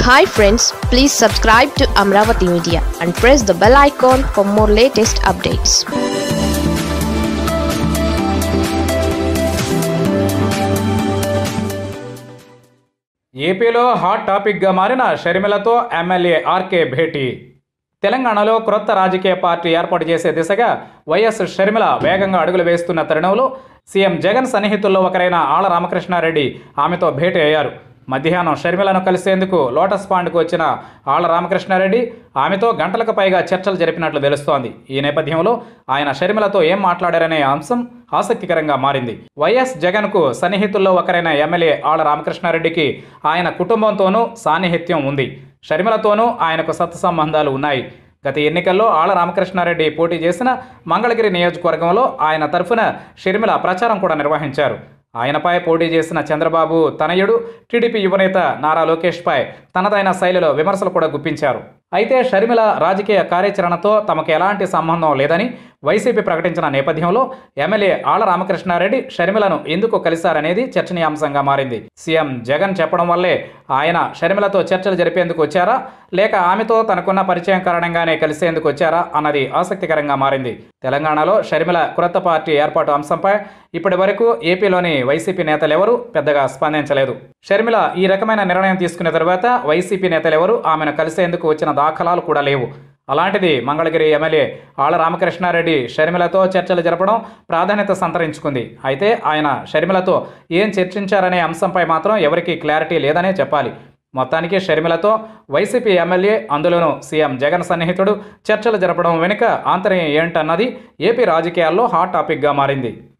hi friends please subscribe to Amaravati media and press the bell icon for more latest updates ఏపీలో hot టాపిక్గా మారిన షర్మిలతో MLA RK భేటీ తెలంగాణలో క్రొత్త రాజకీయ పార్టీ ఏర్పాటు చేసే దిశగా వైఎస్ షర్మిల వేగంగా అడుగులు వేస్తున్న తరుణంలో సీఎం జగన్ సన్నిహితుల్లో ఒకరైన ఆళ్ల రామకృష్ణారెడ్డి ఆమెతో భేటీ అయ్యారు మధ్యాహ్నం షర్మిలను కలిసేందుకు లోటస్ పాండ్కు వచ్చిన ఆళ్ల రామకృష్ణారెడ్డి ఆమెతో గంటలకు పైగా చర్చలు జరిపినట్లు తెలుస్తోంది ఈ నేపథ్యంలో ఆయన షర్మిలతో ఏం మాట్లాడారనే అంశం ఆసక్తికరంగా మారింది వైఎస్ జగన్కు సన్నిహితుల్లో ఒకరైన ఎమ్మెల్యే ఆళ్ల రామకృష్ణారెడ్డికి ఆయన కుటుంబంతోనూ సాన్నిహిత్యం ఉంది షర్మిలతోనూ ఆయనకు సత్సంబంధాలు ఉన్నాయి గత ఎన్నికల్లో ఆళ్ల రామకృష్ణారెడ్డి పోటీ చేసిన మంగళగిరి నియోజకవర్గంలో ఆయన తరఫున షర్మిల ప్రచారం కూడా నిర్వహించారు ఆయనపై పోటీ చేసిన చంద్రబాబు తనయుడు టీడీపీ యువనేత నారా లోకేష్పై తనదైన శైలిలో విమర్శలు కూడా గుప్పించారు అయితే షర్మిల రాజకీయ కార్యాచరణతో తమకు ఎలాంటి సంబంధం లేదని వైసీపీ ప్రకటించిన నేపథ్యంలో ఎమ్మెల్యే ఆళ్ల రామకృష్ణారెడ్డి షర్మిలను ఎందుకు కలిశారనేది చర్చనీయాంశంగా మారింది సీఎం జగన్ చెప్పడం వల్లే ఆయన షర్మిలతో చర్చలు జరిపేందుకు వచ్చారా లేక ఆమెతో తనకున్న పరిచయం కారణంగానే కలిసేందుకు వచ్చారా అన్నది ఆసక్తికరంగా మారింది తెలంగాణలో షర్మిల క్రొత్త పార్టీ ఏర్పాటు అంశంపై ఇప్పటి వరకు ఏపీలోని వైసీపీ నేతలెవరూ పెద్దగా స్పందించలేదు షర్మిల ఈ రకమైన నిర్ణయం తీసుకున్న తర్వాత వైసీపీ నేతలెవరూ ఆమెను కలిసేందుకు వచ్చిన దాఖలాలు కూడా లేవు అలాంటిది మంగళగిరి ఎమ్మెల్యే ఆళ్ల రామకృష్ణారెడ్డి షర్మిలతో చర్చలు జరపడం ప్రాధాన్యత సంతరించుకుంది అయితే ఆయన షర్మిలతో ఏం చర్చించారనే అంశంపై మాత్రం ఎవరికీ క్లారిటీ లేదనే చెప్పాలి మొత్తానికి షర్మిలతో వైసీపీ ఎమ్మెల్యే అందులోనూ సీఎం జగన్ సన్నిహితుడు చర్చలు జరపడం వెనుక ఆంతర్యం ఏంటన్నది ఏపీ రాజకీయాల్లో హాట్ టాపిక్గా మారింది